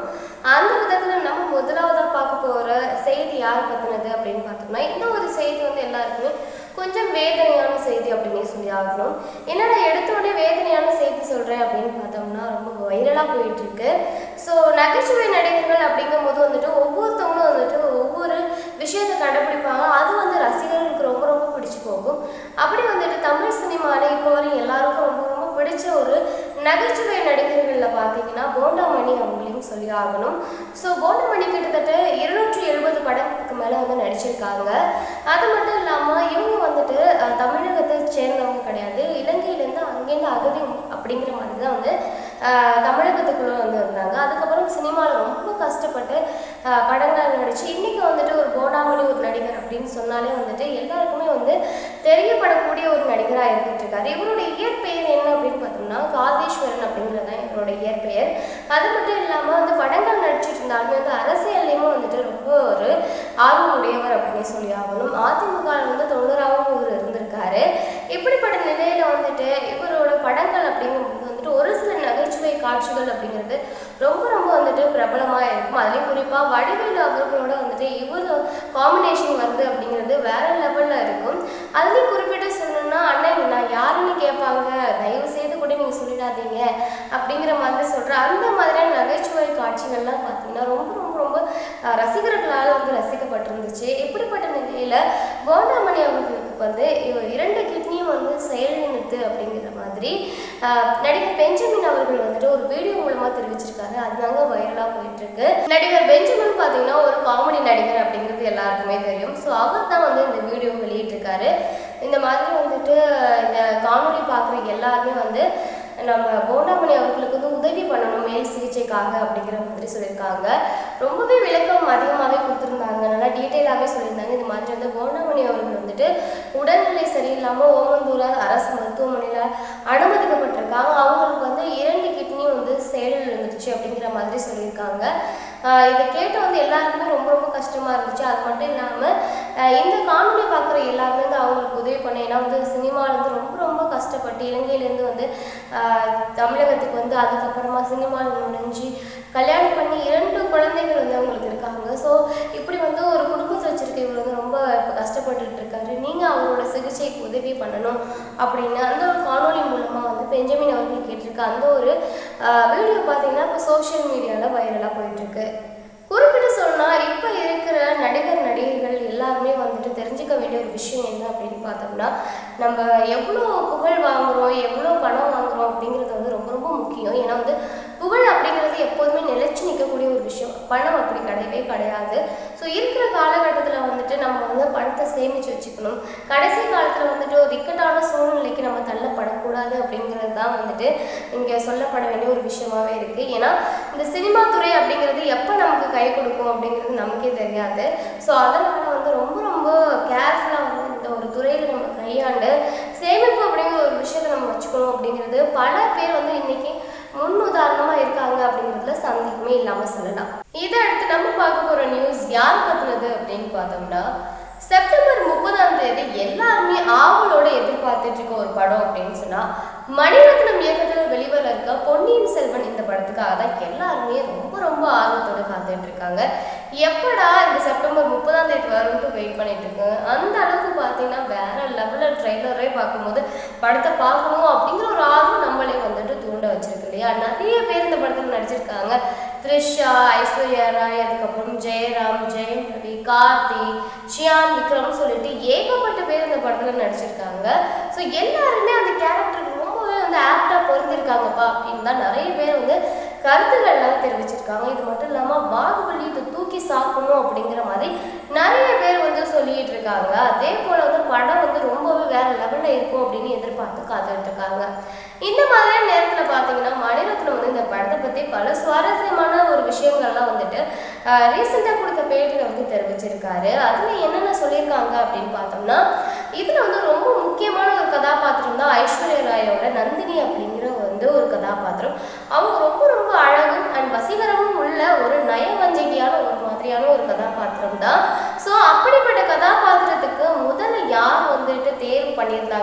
அந்த விதத்தில் நம்ம முதலாவதாக பார்க்க போகிற செய்தி யார் பற்றினது அப்படின்னு பார்த்தோம்னா இந்த ஒரு செய்தி வந்து எல்லாருக்குமே கொஞ்சம் வேதனையான செய்தி அப்படின்னே சொல்லி ஆகணும் என்னடா எடுத்த உடனே வேதனையான செய்தி சொல்கிறேன் அப்படின்னு பார்த்தோம்னா ரொம்ப வைரலாக போயிட்டு இருக்கு ஸோ நகைச்சுவை நடிகர்கள் அப்படிங்கும்போது வந்துட்டு ஒவ்வொருத்தவங்களும் வந்துட்டு ஒவ்வொரு விஷயத்தை கண்டுபிடிப்பாங்க அது வந்து ரசிகர்களுக்கு ரொம்ப ரொம்ப பிடிச்சு போகும் அப்படி வந்துட்டு தமிழ் சினிமாவில் இப்போ வரையும் எல்லாருக்கும் ரொம்ப ரொம்ப பிடிச்ச ஒரு நகைச்சுவை நடிகர்களில் பார்த்தீங்கன்னா போண்டாமணி அவங்களையும் சொல்லி ஆகணும் ஸோ போண்டாமணி கிட்டத்தட்ட இருநூற்றி எழுபது படங்களுக்கு மேலே வந்து நடிச்சிருக்காங்க அது மட்டும் இல்லாமல் இவங்க வந்துட்டு அஹ், தமிழகத்தை சேர்ந்தவங்க கிடையாது இலங்கையிலேருந்து அங்கேருந்து அகதி அப்படிங்கிற மாதிரி தான் வந்து அஹ், தமிழகத்துக்குள்ளே வந்து இருந்தாங்க அதுக்கப்புறம் சினிமாவில் ரொம்ப கஷ்டப்பட்டு அஹ், படங்கள் நடிச்சு இன்றைக்கி வந்துட்டு ஒரு போண்டாமணி ஒரு நடிகர் அப்படின்னு சொன்னாலே வந்துட்டு எல்லாருக்குமே வந்து தெரியப்படக்கூடிய ஒரு நடிகராக இருந்துட்டு இருக்காரு இவருடைய இயற்பெயர் என்ன அப்படின்னு பார்த்தோம்னா காதேஸ்வரன் அப்படிங்கிறது தான் இவருடைய இயற்பெயர் அது மட்டும் இல்லாமல் வந்து படங்கள் நடிச்சிட்டு இருந்தாலுமே வந்து அரசியல்லையும் வந்துட்டு ரொம்ப ஒரு ஆர்வமுடையவர் அப்படின்னு சொல்லி ஆகணும் அதிமுக ல வந்து தொண்ணூறாவும் இவர் இருந்திருக்காரு இப்படிப்பட்ட நிலையில வந்துட்டு இவரோட படங்கள் அப்படிங்கும்போது வந்துட்டு ஒரு சில நகைச்சுவை காட்சிகள் அப்படிங்கிறது ரொம்ப ரொம்ப வந்துட்டு பிரபலமாக இருக்கும் அதுலேயும் குறிப்பாக வடிவேலு அவர்களோட வந்துட்டு இவர் காம்பினேஷன் வருது அப்படிங்கிறது வேற லெவலில் இருக்கும் அதுலேயும் குறிப்பிட்டு சொல்லணும்னா அண்ணன் நான் யாருன்னு கேட்பாங்க தயவு செய்து கூட நீங்கள் சொல்லிடாதீங்க அப்படிங்கிற மாதிரி சொல்கிற அந்த மாதிரியான நகைச்சுவை காட்சிகள்லாம் பார்த்தீங்கன்னா ரொம்ப ரொம்ப ரொம்ப அஹ், ரசிகர்களால் வந்து ரசிக்கப்பட்டிருந்துச்சு இப்படிப்பட்ட நிலையில் கோண்டாமணி அவர்களுக்கு வந்து இவ- இரண்டு கிட்னியும் வந்து செயலிழந்துட்டு அப்படிங்கிற மாதிரி அஹ், நடிகர் பெஞ்சமின் அவர்கள் வந்துட்டு ஒரு வீடியோ மூலமா தெரிவிச்சிருக்காரு அதுதாங்க வைரலா போயிட்டு இருக்கு நடிகர் பெஞ்சமின் பாத்தீங்கன்னா ஒரு காமெடி நடிகர் அப்படிங்கிறது எல்லாருக்குமே தெரியும் ஸோ அவர் தான் வந்து இந்த வீடியோ வெளியிட்டிருக்காரு இந்த மாதிரி வந்துட்டு இந்த காமெடி பார்க்குற எல்லாருமே வந்து நம்ம போண்டாமணி அவர்களுக்கு வந்து உதவி பண்ணணும் மேல் சிகிச்சைக்காக அப்படிங்கிற மாதிரி சொல்லியிருக்காங்க ரொம்பவே விளக்கம் அதிகமாகவே கொடுத்துருந்தாங்க நல்லா டீட்டெயிலாகவே சொல்லியிருந்தாங்க இந்த மாதிரி வந்து போண்டாமணி அவர்கள் வந்துட்டு உடல்நிலை சரியில்லாமல் ஓமந்தூரா அரசு மருத்துவமனையில் அனுமதிக்கப்பட்டிருக்காங்க அவங்களுக்கு வந்து இரண்டு கிட்னியும் வந்து செயலில் இருந்துச்சு அப்படிங்கிற மாதிரி சொல்லியிருக்காங்க ஆஹ் இதை கேட்டு வந்து எல்லாருக்குமே ரொம்ப ரொம்ப கஷ்டமா இருந்துச்சு அது மட்டும் இல்லாமல் இந்த காணொலி பார்க்குற எல்லாருமே வந்து அவங்களுக்கு உதவி பண்ண ஏன்னா வந்து சினிமாவில் வந்து ரொம்ப ரொம்ப கஷ்டப்பட்டு இலங்கையிலேருந்து வந்து ஆஹ் தமிழகத்துக்கு வந்து அதுக்கப்புறமா சினிமாவில் நுழைஞ்சு கல்யாணம் பண்ணி இரண்டு குழந்தைகள் வந்து அவங்களுக்கு இருக்காங்க ஸோ இப்படி வந்து ஒரு குடும்பத்தை வச்சிருக்க இவர் வந்து ரொம்ப இப்போ கஷ்டப்பட்டுட்டு இருக்காரு நீங்கள் அவரோட சிகிச்சைக்கு உதவி பண்ணணும் அப்படின்னு அந்த ஒரு காணொலி மூலமாக வந்து பெஞ்சமின் அவர்கள் கேட்டிருக்க அந்த ஒரு வீடியோ பார்த்தீங்கன்னா இப்போ சோஷியல் மீடியாவில் வைரலாக போயிட்டுருக்கு குறிப்பிட்டு சொன்னால் இப்போ இருக்கிற நடிகர் நடிகைகள் எல்லாருமே வந்துட்டு தெரிஞ்சுக்க வேண்டிய ஒரு விஷயம் என்ன அப்படின்னு பார்த்தோம்னா நம்ம எவ்வளோ புகழ் வாங்குறோம் எவ்வளோ பணம் வாங்குறோம் அப்படிங்கிறது வந்து ரொம்ப ரொம்ப முக்கியம் ஏன்னா வந்து புகழ் அப்படிங்கிறது எப்போதுமே நிலைச்சு நிற்கக்கூடிய ஒரு விஷயம் பணம் அப்படி கிடையவே கிடையாது ஸோ இருக்கிற காலகட்டத்தில் வந்துட்டு நம்ம வந்து பணத்தை சேமித்து வச்சுக்கணும் கடைசி காலத்தில் வந்துட்டு ஒரு இக்கட்டான சூழ்நிலைக்கு நம்ம தள்ளப்படக்கூடாது அப்படிங்கிறது தான் வந்துட்டு இங்கே சொல்லப்பட வேண்டிய ஒரு விஷயமாவே இருக்குது ஏன்னா இந்த சினிமா துறை அப்படிங்கிறது எப்போ நமக்கு கை கொடுக்கும் அப்படிங்கிறது நமக்கே தெரியாது ஸோ அதனால் வந்து ரொம்ப ரொம்ப கேர்ஃபுல்லாக வந்து இந்த ஒரு துறையில் நம்ம கையாண்டு சேமிப்பு அப்படிங்கிற ஒரு விஷயத்தை நம்ம வச்சுக்கணும் அப்படிங்கிறது பல பேர் வந்து இன்னைக்கு முன் உதாரணமாக இருக்காங்க அப்படிங்கிறதுல சந்தேகமே இல்லாமல் சொல்லலாம் இதை அடுத்து நம்ம பார்க்க போகிற நியூஸ் யார் பற்றினது அப்படின்னு பார்த்தோம்னா செப்டம்பர் முப்பதாம் தேதி எல்லாருமே ஆவலோட எதிர்பார்த்துட்டு இருக்க ஒரு படம் அப்படின்னு சொன்னா மணிரத்னம் இயக்கத்தில் வெளிவர இருக்க பொன்னியின் செல்வன் இந்த படத்துக்காக தான் எல்லாருமே ரொம்ப ரொம்ப ஆர்வத்தோட காத்துட்டு இருக்காங்க எப்படா இந்த செப்டம்பர் முப்பதாம் தேதி வரும்னு வெயிட் பண்ணிட்டு இருக்காங்க அந்த அளவுக்கு பார்த்தீங்கன்னா வேற லெவலில் ட்ரெய்லரே பார்க்கும்போது படத்தை பார்க்கணும் அப்படிங்கிற ஒரு ஆர்வம் நம்மளே வந்துட்டு தூண்ட வச்சிருக்கு இல்லையா நிறைய பேர் இந்த படத்தில் நடிச்சிருக்காங்க த்ரிஷா ஐஸ்வர்யா ராய் அதுக்கப்புறம் ஜெயராம் ஜெயம் ரவி கார்த்தி ஷியாம் விக்ரம் சொல்லிட்டு ஏகப்பட்ட பேர் இந்த படத்தில் நடிச்சிருக்காங்க ஸோ எல்லாருமே அந்த கேரக்டருக்கு ரொம்பவே வந்து ஆப்டாக பொருந்திருக்காங்கப்பா அப்படின்னு தான் நிறைய பேர் வந்து கருத்துக்கள்லாம் தெரிவிச்சிருக்காங்க இது மட்டும் இல்லாமல் பாகுபலி இதை தூக்கி சாப்பிடணும் அப்படிங்கிற மாதிரி நிறைய பேர் வந்து சொல்லிட்டு இருக்காங்க அதே போல் வந்து படம் வந்து ரொம்பவே வேற லெவலில் இருக்கும் அப்படின்னு எதிர்பார்த்து காத்துட்டு இருக்காங்க இந்த மாதிரியான நேரத்தில் பார்த்தீங்கன்னா மணிரத்னம் வந்து இந்த படத்தை பற்றி பல சுவாரஸ்யமான ஒரு விஷயங்கள்லாம் வந்துட்டு ரீசெண்டாக கொடுத்த பேட்டியில் வந்து தெரிவிச்சிருக்காரு அதில் என்னென்ன சொல்லியிருக்காங்க அப்படின்னு பார்த்தோம்னா இதில் வந்து ரொம்ப முக்கியமான ஒரு கதாபாத்திரம் தான் ஐஸ்வர்யா ராயோட நந்தினி அப்படிங்கிற வந்து ஒரு கதாபாத்திரம் அவங்க ரொம்ப ரொம்ப அழகும் அண்ட் வசீகரமும் உள்ள ஒரு நயவஞ்சகியான ஒரு மாதிரியான ஒரு கதாபாத்திரம் தான் ஸோ அப்படிப்பட்ட கதாபாத்திரத்துக்கு முதல்ல யார் வந்துட்டு தேர்வு பண்ணியிருந்தாங்க அதாவது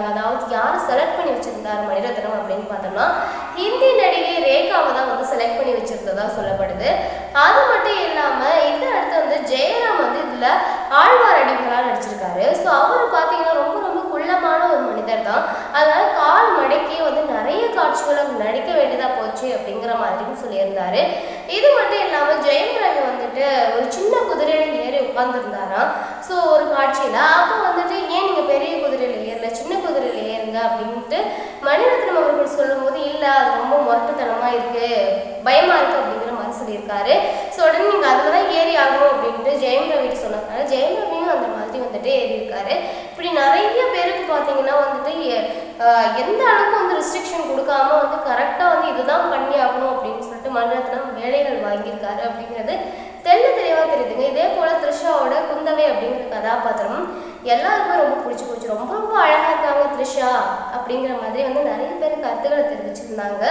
வந்து யாரை செலக்ட் பண்ணி வச்சிருந்தாரு மணிரத்னம் அப்படின்னு பார்த்தோம்னா ஹிந்தி நடிகை ரேகாவை தான் வந்து செலக்ட் பண்ணி வச்சிருந்ததா சொல்லப்படுது அது மட்டும் இல்லாம இந்த அடுத்து வந்து ஜெயராம் வந்து இதுல ஆழ்வார் அடிகளாக நடிச்சிருக்காரு ஸோ அவர் பார்த்தீங்கன்னா ரொம்ப ரொம்ப குள்ளமான ஒரு மனிதர் தான் அதனால கால் மடக்கி வந்து நிறைய காட்சிகள் அவர் நடிக்க வேண்டியதா போச்சு அப்படிங்கிற மாதிரியும் சொல்லியிருந்தாரு இது மட்டும் இல்லாம ஜெயம் ரவி வந்துட்டு ஒரு சின்ன குதிரையில ஏறி உட்கார்ந்துருந்தாராம் ஸோ ஒரு காட்சியில அப்போ வந்துட்டு ஏன் நீங்க பெரிய குதிரையில ஏறல சின்ன குதிரையில ஏறுங்க அப்படின்ட்டு மணிரத்னம் அவர்கள் சொல்லும்போது இல்ல அது ரொம்ப மொரட்டுத்தனமா இருக்கு பயமா இருக்கு அப்படிங்கிற மாதிரி சொல்லியிருக்காரு ஸோ உடனே நீங்க அதுல தான் ஏறி ஆகணும் அப்படின்ட்டு ஜெயம் ரவி சொன்னதுனால ஜெயம் ரவியும் அந்த மாதிரி வந்துட்டு ஏறி இருக்காரு இப்படி நிறைய பேருக்கு பார்த்தீங்கன்னா வந்துட்டு எ- ஆஹ் எந்த அளவுக்கு வந்து ரெஸ்ட்ரிக்ஷன் கொடுக்காம வந்து கரெக்டாக வந்து இதுதான் பண்ணி ஆகணும் அப்படின்னு சொல்லிட்டு மணிரத்னம் வேலைகள் வாங்கியிருக்காரு அப்படிங்கிறது தெள்ள தெளிவாக தெரியுதுங்க இதே போல த்ரிஷாவோட குந்தவை அப்படிங்கிற கதாபாத்திரம் எல்லாருக்குமே ரொம்ப பிடிச்சி போச்சு ரொம்ப ரொம்ப அழகா இருக்காங்க த்ரிஷா அப்படிங்கிற மாதிரி வந்து நிறைய பேர் கருத்துக்களை தெரிவிச்சிருந்தாங்க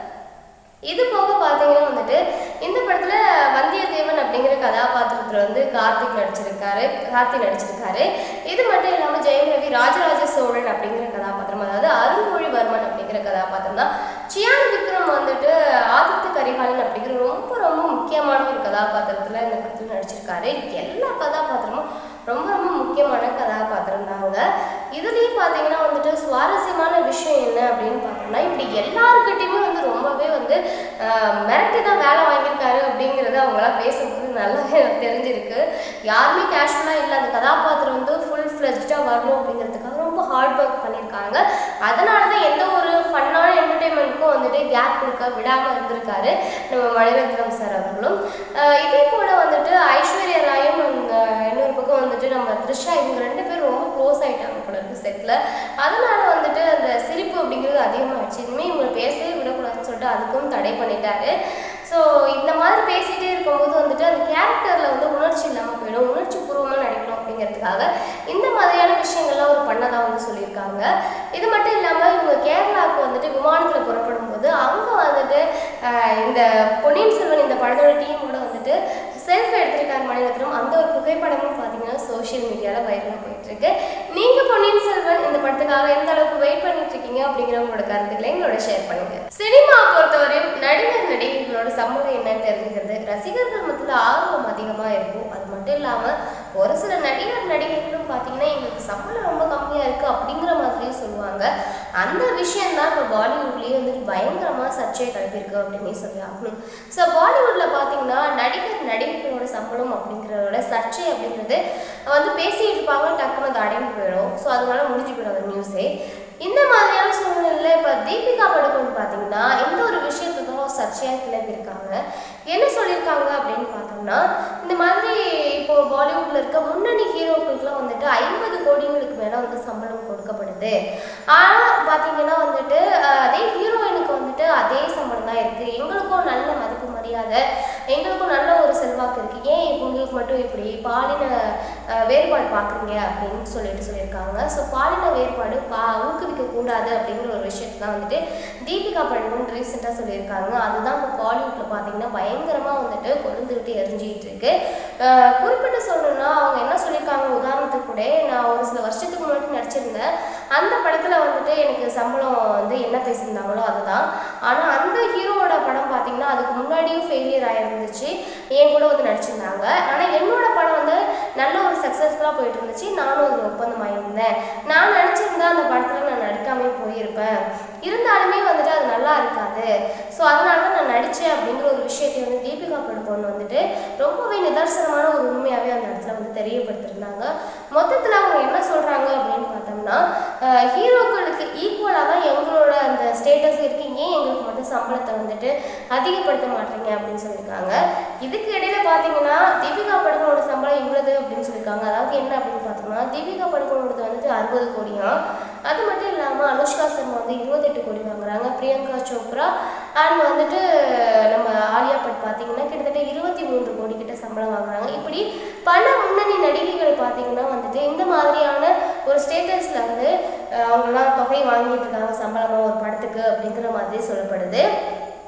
இது போக பார்த்தீங்கன்னா வந்துட்டு இந்த படத்துல வந்தியத்தேவன் அப்படிங்கிற கதாபாத்திரத்துல வந்து கார்த்திக் நடிச்சிருக்காரு கார்த்திக் நடிச்சிருக்காரு இது மட்டும் இல்லாம ஜெயம் ரவி ராஜராஜ சோழன் அப்படிங்கிற கதாபாத்திரம் அதாவது அருள்மொழிவர்மன் அப்படிங்கிற கதாபாத்திரம் தான் சியான் விக்ரம் வந்துட்டு ஆதித்த கரிகாலன் அப்படிங்கிற ரொம்ப ரொம்ப முக்கியமான ஒரு கதாபாத்திரத்துல இந்த படத்துல நடிச்சிருக்காரு எல்லா கதாபாத்திரமும் ரொம்ப ரொம்ப முக்கியமான கதாபாத்திரம் தாங்க இதுலயும் பார்த்தீங்கன்னா வந்துட்டு சுவாரஸ்யமான விஷயம் என்ன அப்படின்னு பார்த்தோம்னா இப்படி எல்லாருக்கிட்டையுமே வந்து ரொம்பவே வந்து ஆஹ், மிரட்டி தான் வேலை வாங்கியிருக்காரு அப்படிங்கிறது அவங்களாம் பேசும்போது நல்லாவே தெரிஞ்சிருக்கு யாருமே கேஷுவலாக இல்லை அந்த கதாபாத்திரம் வந்து ஃபுல் ஃப்ளெஜ்டாக வரணும் அப்படிங்கிறதுக்காக ரொம்ப ஹார்ட் ஒர்க் பண்ணியிருக்காங்க அதனால தான் எந்த ஒரு ஃபன்னான என்டர்டெயின்மெண்ட்டுக்கும் வந்துட்டு கேப் கொடுக்க விடாமல் இருந்திருக்காரு நம்ம மணிரத்னம் சார் அவர்களும் ஆஹ், இதே போல வந்துட்டு ஐஸ்வர்யா ராயும் ஆஹ், இன்னொரு பக்கம் வந்துட்டு நம்ம த்ரிஷா இவங்க ரெண்டு பேரும் ரொம்ப க்ளோஸ் ஆயிட்டாங்க போல இருக்கு செட்டில் அதனால வந்துட்டு அந்த சிரிப்பு அப்படிங்கிறது அதிகமாகிடுச்சு இனிமேல் இவங்களை பேசவே விடக்கூடாதுன்னு சொல்லிட்டு அதுக்கும் தடை பண்ணிட்டாரு ஸோ இந்த மாதிரி பேசிட்டே இருக்கும்போது வந்துட்டு அந்த கேரக்டரில் வந்து உணர்ச்சி இல்லாமல் போயிடும் உணர்ச்சி பூர்வமாக நடிக்கணும் அப்படிங்கிறதுக்காக இந்த மாதிரியான விஷயங்கள்லாம் ஒரு பண்ணதா வந்து சொல்லியிருக்காங்க இது மட்டும் இல்லாமல் இவங்க கேரளாவுக்கு வந்துட்டு விமானத்தில் புறப்படும் போது அங்கே வந்துட்டு ஆஹ், இந்த பொன்னியின் செல்வன் இந்த படத்தோட டீமோட வந்துட்டு செல்ஃபி எடுத்திருக்காரு மணிரத்னம் அந்த ஒரு புகைப்படமும் பார்த்தீங்கன்னா சோஷியல் மீடியாவில் வைரலாக போயிட்டு இருக்கு நீங்கள் பொன்னியின் செல்வன் இந்த படத்துக்காக எந்த அளவுக்கு வெயிட் பண்ணிட்டு இருக்கீங்க அப்படிங்கிற உங்களோட கருத்துக்களை எங்களோட ஷேர் பண்ணுங்க சினிமா பொறுத்தவரையும் நடிகர் நடிகைகளோட சம்பளம் என்னன்னு தெரிஞ்சுக்கிறது ரசிகர்கள் மத்தியில் ஆர்வம் அதிகமாக இருக்கும் அது மட்டும் இல்லாமல் ஒரு சில நடிகர் நடிகைகளும் பார்த்தீங்கன்னா எங்களுக்கு சம்பளம் ரொம்ப கம்மியாக இருக்குது அப்படிங்கிற மாதிரியும் சொல்லுவாங்க அந்த விஷயம் தான் இப்போ பாலிவுட்லேயே வந்துட்டு பயங்கரமாக சர்ச்சையை கிளப்பியிருக்கு அப்படின்னு சொல்லி ஆகணும் ஸோ பாலிவுட்டில் பார்த்தீங்கன்னா நடிகர் நடிகைகளோட சம்பளம் அப்படிங்கிறதோட சர்ச்சை அப்படிங்கிறது வந்து பேசிட்டு இருப்பாங்க டக்குன்னு அது அடங்கி போயிடும் ஸோ அதனால முடிஞ்சு போயிடும் அந்த நியூஸே இந்த மாதிரியான சூழ்நிலையில் இப்போ தீபிகா படுகோன் பார்த்தீங்கன்னா எந்த ஒரு விஷயத்துக்கும் சர்ச்சையாக கிளப்பியிருக்காங்க என்ன சொல்லியிருக்காங்க அப்படின்னு பார்த்தோம்னா இந்த மாதிரி இப்போ பாலிவுட்ல இருக்க முன்னணி ஹீரோக்களுக்குலாம் வந்துட்டு ஐம்பது கோடிங்களுக்கு மேலே வந்து சம்பளம் கொடுக்கப்படுது ஆனால் பார்த்தீங்கன்னா வந்துட்டு அஹ், அதே ஹீரோயினுக்கு வந்துட்டு அதே சம்பளம் தான் இருக்குது எங்களுக்கும் நல்ல மதிப்பு மரியாதை எங்களுக்கும் நல்ல ஒரு செல்வாக்கு இருக்குது ஏன் உங்களுக்கு மட்டும் இப்படி பாலின அஹ், வேறுபாடு பார்க்குறீங்க அப்படின்னு சொல்லிட்டு சொல்லியிருக்காங்க ஸோ பாலின வேறுபாடு பா ஊக்குவிக்க கூடாது அப்படிங்கிற ஒரு விஷயத்தை தான் வந்துட்டு தீபிகா படுகோன் ரீசெண்டாக சொல்லியிருக்காங்க அதுதான் இப்போ பாலிவுட்டில் பார்த்தீங்கன்னா பயங்கரமாக வந்துட்டு கொழுந்துக்கிட்டு எரிஞ்சிக்கிட்டு இருக்கு அஹ், குறிப்பிட்டு சொல்லணும்னா அவங்க என்ன சொல்லியிருக்காங்க உதாரணத்துக்கு கூட நான் ஒரு சில வருஷத்துக்கு முன்னாடி நடிச்சிருந்தேன் அந்த படத்தில் வந்துட்டு எனக்கு சம்பளம் வந்து என்ன பேசியிருந்தாங்களோ அதுதான் ஆனால் அந்த ஹீரோவோட படம் பார்த்தீங்கன்னா அதுக்கு முன்னாடியும் ஃபெயிலியர் ஆயிருந்துச்சு என் கூட வந்து நடிச்சிருந்தாங்க ஆனால் என்னோட படம் வந்து நல்ல ஒரு சக்ஸஸ்ஃபுல்லாக போயிட்டு இருந்துச்சு நானும் அதில் ஒப்பந்தம் ஆயிருந்தேன் நான் நடிச்சிருந்தா அந்த படத்தில் நான் நடிக்காமே போயிருப்பேன் இருந்தாலுமே வந்துட்டு அது நல்லா இருக்காது ஸோ அதனால தான் நான் நடித்தேன் அப்படிங்கிற ஒரு விஷயத்தை வந்து தீபிகா படுகோன் வந்துட்டு ரொம்பவே நிதர்சனமான ஒரு உண்மையாகவே அந்த இடத்துல வந்து தெரியப்படுத்திருந்தாங்க மொத்தத்தில் அவங்க என்ன சொல்கிறாங்க அப்படின்னு பார்த்தோம்னா அஹ், ஹீரோக்களுக்கு ஈக்குவலாக தான் எங்களோட அந்த ஸ்டேட்டஸ் இருக்கு ஏன் எங்களுக்கு மட்டும் சம்பளத்தை வந்துட்டு அதிகப்படுத்த மாட்டீங்க அப்படின்னு சொல்லியிருக்காங்க இதுக்கு இடையில பார்த்தீங்கன்னா தீபிகா படுகோனோட சம்பளம் இவ்வளவு அப்படின்னு சொல்லியிருக்காங்க அதாவது என்ன அப்படின்னு பார்த்தோம்னா தீபிகா படுகோனோடது வந்துட்டு அறுபது கோடியாம் அது மட்டும் இல்லாமல் அனுஷ்கா சர்மா வந்து இருபத்தெட்டு கோடி வாங்குறாங்க பிரியங்கா சோப்ரா அண்ட் வந்துட்டு நம்ம ஆலியா பட் பார்த்தீங்கன்னா கிட்டத்தட்ட இருபத்தி மூன்று கோடி கிட்ட சம்பளம் வாங்குறாங்க இப்படி பல முன்னணி நடிகைகள் பார்த்தீங்கன்னா வந்துட்டு இந்த மாதிரியான ஒரு ஸ்டேட்டஸில் வந்து அஹ், அவங்கெல்லாம் தொகை வாங்கிட்டு இருக்காங்க சம்பளமாக ஒரு படத்துக்கு அப்படிங்கிற மாதிரி சொல்லப்படுது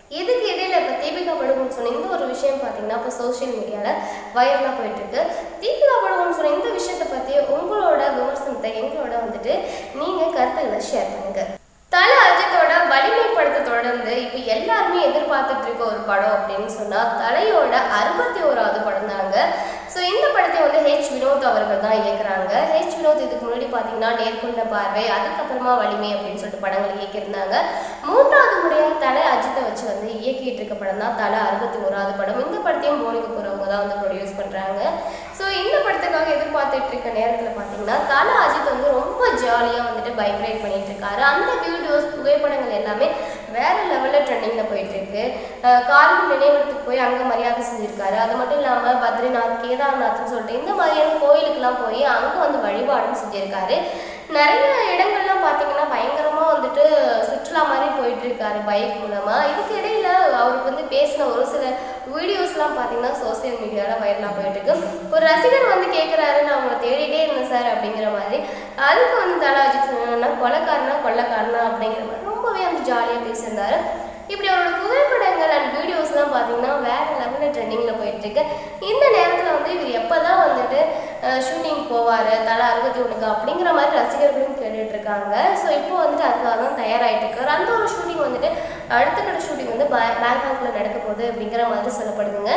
இதுக்கு இடையில இப்போ தீபிகா படுகோன்னு சொன்ன இந்த ஒரு விஷயம் பார்த்தீங்கன்னா இப்போ சோஷியல் மீடியாவில் வைரலாக போயிட்டு இருக்கு தீபிகா படுகோன்னு சொன்ன இந்த விஷயத்தை பற்றி உங்களோட விமர்சனத்தை எங்களோட வந்துட்டு நீங்கள் கருத்துக்களை ஷேர் பண்ணுங்க தல அஜித்தோட வலிமை படத்தை தொடர்ந்து இப்போ எல்லாருமே எதிர்பார்த்துட்டு இருக்க ஒரு படம் அப்படின்னு சொன்னா தலையோட அறுபத்தி ஓராவது படம் தாங்க ஸோ இந்த படத்தை வந்து ஹெச் வினோத் அவர்கள் தான் இயக்குறாங்க ஹெச் வினோத் இதுக்கு முன்னாடி பார்த்தீங்கன்னா நேர்கொண்ட பார்வை அதுக்கப்புறமா வலிமை அப்படின்னு சொல்லிட்டு படங்கள் இயக்கியிருந்தாங்க மூன்றாவது முறையாக தலை அஜித்தை வச்சு வந்து இயக்கிட்டு இருக்க படம் தான் தலை அறுபத்தி ஓராவது படம் இந்த படத்தையும் மோனி கபூர் அவங்க தான் வந்து ப்ரொடியூஸ் பண்ணுறாங்க ஸோ இந்த படத்துக்காக எதிர்பார்த்துட்டு இருக்க நேரத்தில் பார்த்தீங்கன்னா தலை அஜித் வந்து ரொம்ப ஜாலியாக வந்துட்டு பைக் ரைட் பண்ணிட்டு இருக்காரு அந்த வீடியோஸ் புகைப்படங்கள் எல்லாமே வேற லெவலில் ட்ரெண்டிங்கில் போயிட்டு இருக்கு அஹ் கார்கில் நினைவிடத்துக்கு போய் அங்கே மரியாதை செஞ்சிருக்காரு அது மட்டும் இல்லாமல் பத்ரிநாத் கேதார்நாத்னு சொல்லிட்டு இந்த மாதிரியான கோயிலுக்கெல்லாம் போய் அங்கே வந்து வழிபாடும் செஞ்சிருக்காரு நிறைய இடங்கள்லாம் பார்த்தீங்கன்னா பயங்கரமாக வந்துட்டு சுற்றுலா மாதிரி போயிட்டு இருக்காரு பைக் மூலமாக இதுக்கு இடையில அவருக்கு வந்து பேசின ஒரு சில வீடியோஸ்லாம் பார்த்தீங்கன்னா சோசியல் மீடியாவில் வைரலாக போயிட்டு இருக்கு ஒரு ரசிகர் வந்து கேட்குறாரு நான் உங்களை தேடிட்டே இருந்தேன் சார் அப்படிங்கிற மாதிரி அதுக்கு வந்து தலா அஜித் சொன்னா கொலைக்காரனா கொள்ளைக்காரனா அப்படிங்கிற மாதிரி ரொம்பவே வந்து ஜாலியாக பேசியிருந்தாரு இப்படி அவரோட புகைப்படங்கள் அண்ட் வீடியோஸ்லாம் பார்த்தீங்கன்னா வேற லெவலில் ட்ரெண்டிங்கில் போயிட்டு இருக்கு இந்த நேரத்தில் வந்து இவர் எப்போ தான் வந்துட்டு ஷூட்டிங் போவார் தலா அறுபத்தி ஒன்றுக்கு அப்படிங்கிற மாதிரி ரசிகர்களும் கேட்டுட்டு இருக்காங்க ஸோ இப்போ வந்துட்டு அதுக்காக தான் தயாராகிட்டு இருக்காரு அந்த ஒரு ஷூட்டிங் வந்துட்டு அடுத்த கட்ட ஷூட்டிங் வந்து பே- பேங்காக்ல நடக்க போகுது அப்படிங்கிற மாதிரி சொல்லப்படுதுங்க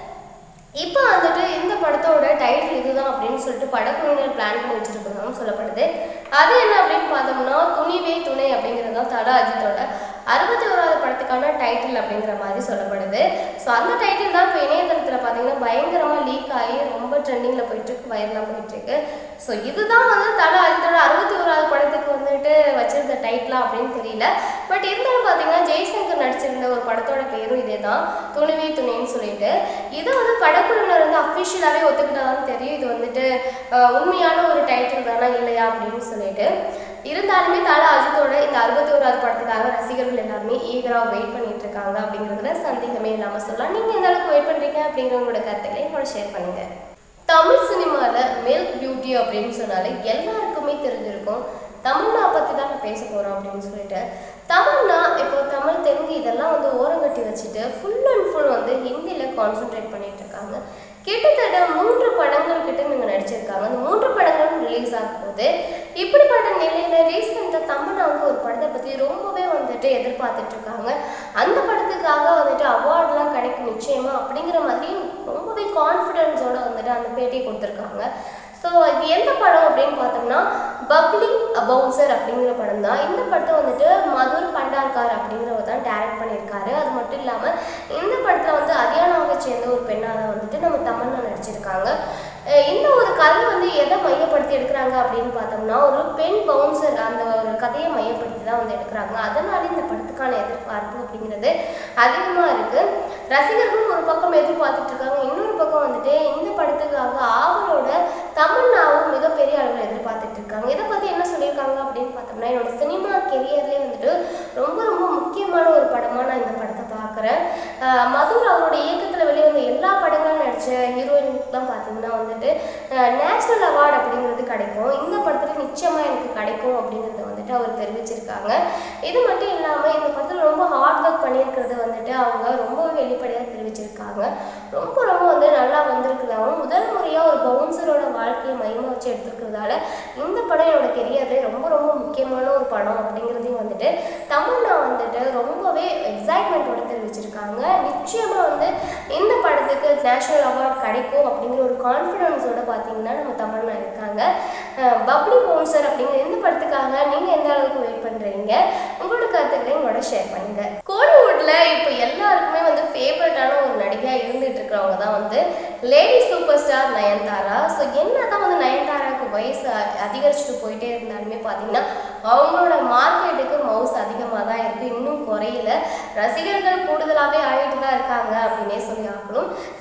இப்போ வந்துட்டு இந்த படத்தோட டைட்டில் இதுதான் அப்படின்னு சொல்லிட்டு படக்குழுவினர் பிளான் பண்ணி வச்சிருக்கிறதாகவும் சொல்லப்படுது அது என்ன அப்படின்னு பார்த்தோம்னா துணிவே துணை அப்படிங்கிறது தான் தல அஜித்தோட அறுபத்தி ஓராவது படத்துக்கான டைட்டில் அப்படிங்கிற மாதிரி சொல்லப்படுது ஸோ அந்த டைட்டில் தான் இப்போ இணையதளத்தில் பார்த்தீங்கன்னா பயங்கரமாக லீக் ஆகி ரொம்ப ட்ரெண்டிங்கில் போயிட்டுருக்கு வைரலாக போயிட்டுருக்கு ஸோ இதுதான் வந்து தல அஜித்தோட அறுபத்தி ஓராவது படத்துக்கு வந்துட்டு வச்சிருந்த டைட்டிலா அப்படின்னு தெரியல பட் இருந்தாலும் பார்த்தீங்கன்னா ஜெய்சங்கர் நடிச்சிருந்த ஒரு படத்தோட பேரும் இதே தான் துணிவே துணைன்னு சொல்லிட்டு இதை வந்து படக்குழுவினர் வந்து அஃபிஷியலாகவே ஒத்துக்கிட்டாதான் தெரியும் இது வந்துட்டு அஹ், உண்மையான ஒரு டைட்டில் தானா இல்லையா அப்படின்னு சொல்லிட்டு இருந்தாலுமே தல அஜித்தோட இந்த அறுபத்தி ஓராவது படத்துக்காக ரசிகர்கள் எல்லாருமே ஈகராக வெயிட் பண்ணிட்டு இருக்காங்க அப்படிங்கிறதுல சந்தேகமே இல்லாமல் சொல்லலாம் நீங்கள் எந்த அளவுக்கு வெயிட் பண்ணுறீங்க அப்படிங்கிறவங்களோட கருத்துக்களை என்னோட ஷேர் பண்ணுங்க தமிழ் சினிமாவில் மில்க் பியூட்டி அப்படின்னு சொன்னாலே எல்லாருக்குமே தெரிஞ்சிருக்கும் தமிழ்னா பற்றி தான் நான் பேச போகிறோம் அப்படின்னு சொல்லிட்டு தமிழ்னா இப்போ தமிழ் தெலுங்கு இதெல்லாம் வந்து ஓரங்கட்டி வச்சுட்டு ஃபுல் அண்ட் ஃபுல் வந்து ஹிந்தியில் கான்சென்ட்ரேட் பண்ணிட்டு இருக்காங்க கிட்டத்தட்ட மூன்று படங்கள் கிட்ட இவங்க நடிச்சிருக்காங்க அந்த மூன்று படங்களும் ரிலீஸ் ஆக போகுது இப்படிப்பட்ட நிலையில ரீசெண்டாக தமிழ்ல வந்து ஒரு படத்தை பற்றி ரொம்பவே வந்துட்டு எதிர்பார்த்துட்டு இருக்காங்க அந்த படத்துக்காக வந்துட்டு அவார்ட்லாம் கிடைக்கும் நிச்சயமா அப்படிங்கிற மாதிரி ரொம்பவே கான்ஃபிடென்ஸோட வந்துட்டு அந்த பேட்டியை கொடுத்துருக்காங்க ஸோ இது எந்த படம் அப்படின்னு பார்த்தோம்னா பப்ளி பவுன்சர் அப்படிங்கிற படம் தான் இந்த படத்தை வந்துட்டு மதுர் பண்டார்கார் அப்படிங்கிறவர் தான் டைரக்ட் பண்ணியிருக்காரு அது மட்டும் இல்லாமல் இந்த படத்தில் வந்து ஹரியானாவை சேர்ந்த ஒரு பெண்ணாக தான் வந்துட்டு நம்ம தமிழில் நடிச்சிருக்காங்க அஹ் இந்த ஒரு கதை வந்து எதை மையப்படுத்தி எடுக்கிறாங்க அப்படின்னு பார்த்தோம்னா ஒரு பெண் பவுன்சர் அந்த ஒரு கதையை மையப்படுத்தி தான் வந்து எடுக்கிறாங்க அதனால இந்த படத்துக்கான எதிர்பார்ப்பு அப்படிங்கிறது அதிகமாக இருக்கு ரசிகர்களும் ஒரு பக்கம் எதிர்பார்த்துட்டு இருக்காங்க இன்னொரு பக்கம் வந்துட்டு இந்த படத்துக்காக ஆவலோட தமிழ்நாவும் மிகப்பெரிய அளவில் எதிர்பார்த்துட்டு இருக்காங்க இதை பற்றி என்ன சொல்லியிருக்காங்க அப்படின்னு பார்த்தோம்னா என்னோட சினிமா கெரியர்லேயே வந்துட்டு ரொம்ப ரொம்ப முக்கியமான ஒரு படமாக நான் இந்த படத்தை பார்க்குறேன் மதுர் அவரோட இயக்கத்தில் வெளிவந்த எல்லா படங்களும் நடித்த ஹீரோயினுக்குலாம் பார்த்தீங்கன்னா வந்துட்டு நேஷ்னல் அவார்டு அப்படிங்கிறது கிடைக்கும் இந்த படத்தில் நிச்சயமாக எனக்கு கிடைக்கும் அப்படிங்கிறத வந்துட்டு அவர் தெரிவிச்சிருக்காங்க இது மட்டும் இல்லாமல் இந்த படத்தில் ரொம்ப ஹார்ட் ஒர்க் பண்ணியிருக்கிறது வந்துட்டு அவங்க ரொம்பவே வெளிப்படையாக தெரிவிச்சிருக்காங்க ரொம்ப ரொம்ப வந்து நல்லா வந்திருக்கிறதாகவும் முதல் முறையாக ஒரு பவுன்சரோட வாழ்க்கையை மையமாக வச்சு எடுத்திருக்கிறதால இந்த படம் என்னோட கெரியர்லேயே ரொம்ப ரொம்ப முக்கியமான ஒரு படம் அப்படிங்கிறதையும் வந்துட்டு தமிழ்ல வந்துட்டு ரொம்பவே எக்ஸைட்மெண்ட்டோட தெரிவிச்சிருக்காங்க நிச்சயமாக வந்து இந்த படத்துக்கு நேஷனல் அவார்ட் கிடைக்கும் அப்படிங்கிற ஒரு கான்ஃபிடன்ஸோட பார்த்தீங்கன்னா நம்ம தமிழ்ல இருக்காங்க அஹ் பப்ளி பவுன்சர் அப்படிங்கிற இந்த படத்துக்காக நீங்கள் எந்த அளவுக்கு வெயிட் பண்ணுறீங்க உங்களோட கருத்துக்களை எங்களோட ஷேர் பண்ணுங்க கோலிவுட்ல இப்போ எல்லாருக்குமே வந்து ஃபேவரட்டான ஒரு நடிகையாக இருந்துட்டு இருக்கிறவங்க தான் வந்து lady super star Nayanthara so என்ன தான் வந்து நயன்தாராவுக்கு வயசு அ- அதிகரிச்சுட்டு போயிட்டே இருந்தாலுமே பார்த்தீங்கன்னா அவங்களோட மார்க்கெட்டுக்கு மவுஸ் அதிகமாக தான் இருக்குது இன்னும் குறையல ரசிகர்கள் கூடுதலாகவே ஆகிட்டு தான் இருக்காங்க அப்படின்னே சொல்லி ஆகணும் திருமணத்துக்கு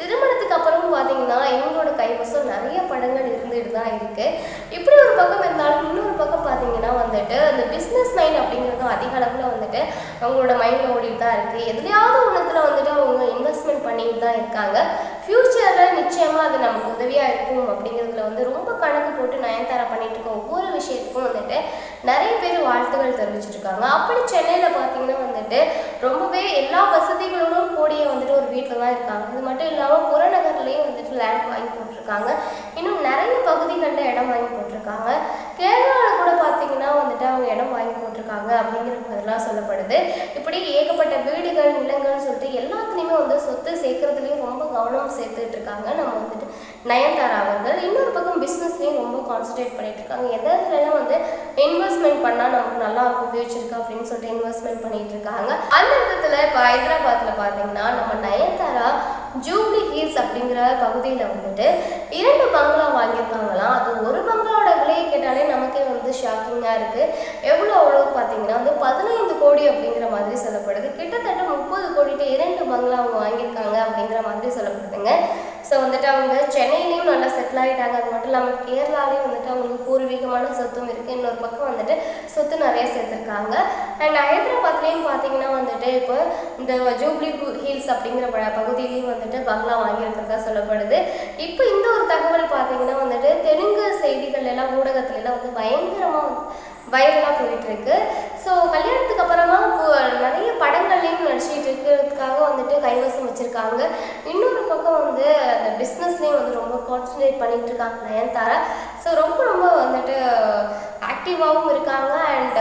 கல்யாணத்துக்கு அப்புறம் பார்த்தீங்கன்னா இவங்களோட கைவசம் நிறைய படங்கள் இருந்துட்டு தான் இருக்கு இப்படி ஒரு பக்கம் இருந்தாலும் இன்னொரு பக்கம் பார்த்தீங்கன்னா வந்துட்டு அந்த பிஸ்னஸ் மைண்ட் அப்படிங்கிறதும் அதிக அளவில் வந்துட்டு அவங்களோட மைண்டில் ஓடிட்டு தான் இருக்கு எதுலையாவது ஒன்றுத்துல வந்துட்டு அவங்க இன்வெஸ்ட்மெண்ட் பண்ணிட்டு தான் இருக்காங்க ஃப்யூச்சரில் நிச்சயமாக அது நமக்கு உதவியாக இருக்கும் அப்படிங்கிறதுல வந்து ரொம்ப கணக்கு போட்டு நயன்தாரா பண்ணிட்டு இருக்க ஒவ்வொரு விஷயத்துக்கும் வந்துட்டு நிறைய பேர் வாழ்த்துக்கள் தெரிவிச்சிட்டு இருக்காங்க அப்படி சென்னையில் பார்த்தீங்கன்னா வந்துட்டு ரொம்பவே எல்லா வசதிகளோடும் கூடிய வந்துட்டு ஒரு வீட்டில் தான் இருக்காங்க இது மட்டும் இல்லாமல் புறநகர்லேயும் வந்துட்டு லேண்ட் வாங்கி போட்டிருக்காங்க இன்னும் நிறைய பகுதிகளில் இடம் வாங்கி போட்டிருக்காங்க கேரளாவில் கூட பார்த்தீங்கன்னா வந்துட்டு அவங்க இடம் வாங்கி போட்டிருக்காங்க அப்படிங்கிற மாதிரிலாம் சொல்லப்படுது இப்படி ஏகப்பட்ட வீடுகள் நிலங்கள்னு சொல்லிட்டு எல்லாத்துலேயுமே வந்து சொத்து சேர்க்கறதுலையும் ரொம்ப கவனம் சேர்த்துட்டு இருக்காங்க நம்ம வந்துட்டு நயன்தாரா அவர்கள் இன்னொரு பக்கம் பிஸ்னஸ்லேயும் ரொம்ப கான்சன்ட்ரேட் பண்ணிட்டு இருக்காங்க எதாவதுலாம் வந்து இன்வெஸ்ட்மெண்ட் பண்ணால் நமக்கு நல்லா இருக்கும் ஃபியூச்சருக்கு அப்படின்னு சொல்லிட்டு இன்வெஸ்ட்மெண்ட் பண்ணிட்டு இருக்காங்க அந்த விதத்தில் இப்போ ஹைதராபாத்தில் பார்த்தீங்கன்னா நம்ம நயன்தாரா ஜூப்ளி ஹில்ஸ் அப்படிங்கிற பகுதியில் வந்துட்டு இரண்டு பங்களா வாங்கியிருக்காங்களாம் அது ஒரு பங்களாவோட விலையை கேட்டாலே நமக்கே வந்து ஷாக்கிங்காக இருக்குது எவ்வளோ அவ்வளோ பார்த்தீங்கன்னா வந்து பதினைந்து கோடி அப்படிங்கிற மாதிரி சொல்லப்படுது கிட்டத்தட்ட முப்பது கோடிட்டு இரண்டு பங்களா அவங்க வாங்கியிருக்காங்க அப்படிங்கிற மாதிரி சொல்லப்படுதுங்க ஸோ வந்துட்டு அவங்க சென்னையிலையும் நல்லா செட்டில் ஆகிட்டாங்க அது மட்டும் இல்லாமல் கேரளாலையும் வந்துட்டு அவங்களுக்கு பூர்வீகமான சொத்தும் இருக்குது இன்னொரு பக்கம் வந்துட்டு சொத்து நிறைய சேர்த்துருக்காங்க அண்ட் ஹைதராபாத்லேயும் பார்த்தீங்கன்னா வந்துட்டு இப்போ இந்த ஜூப்ளி ஹில்ஸ் அப்படிங்கிற ப- பகுதியிலையும் வந்துட்டு பங்களா வாங்கியிருக்கிறதா சொல்லப்படுது இப்போ இந்த ஒரு தகவல் பார்த்தீங்கன்னா வந்துட்டு தெலுங்கு செய்திகள் எல்லாம் ஊடகத்துல எல்லாம் வந்து பயங்கரமாக வைரலாக போயிட்டு இருக்கு ஸோ கல்யாணத்துக்கு அப்புறமா இப்போ நிறைய படங்கள்லையும் நடிச்சிட்டு இருக்கிறதுக்காக வந்துட்டு கைவசம் வச்சிருக்காங்க இன்னொரு பக்கம் வந்து அந்த பிஸ்னஸ்லேயும் வந்து ரொம்ப கான்சன்ட்ரேட் பண்ணிட்டு இருக்காங்க நயன்தாரா ஸோ ரொம்ப ரொம்ப வந்துட்டு ஆக்டிவாகவும் இருக்காங்க அண்ட்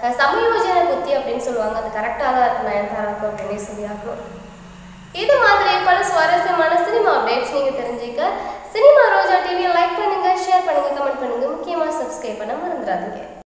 சமயோஜன புத்தி அப்படின்னு சொல்லுவாங்க அது கரெக்டாக தான் இருக்கு நயன்தாராவுக்கு அப்படின்னு சொல்லி ஆகணும் இது மாதிரி பல சுவாரஸ்யமான சினிமா அப்டேட்ஸ் நீங்க தெரிஞ்சுக்க சினிமா ரோஜா டிவியை லைக் பண்ணுங்க ஷேர் பண்ணுங்க கமெண்ட் பண்ணுங்க முக்கியமா சப்ஸ்கிரைப் பண்ண மறந்துடாதீங்க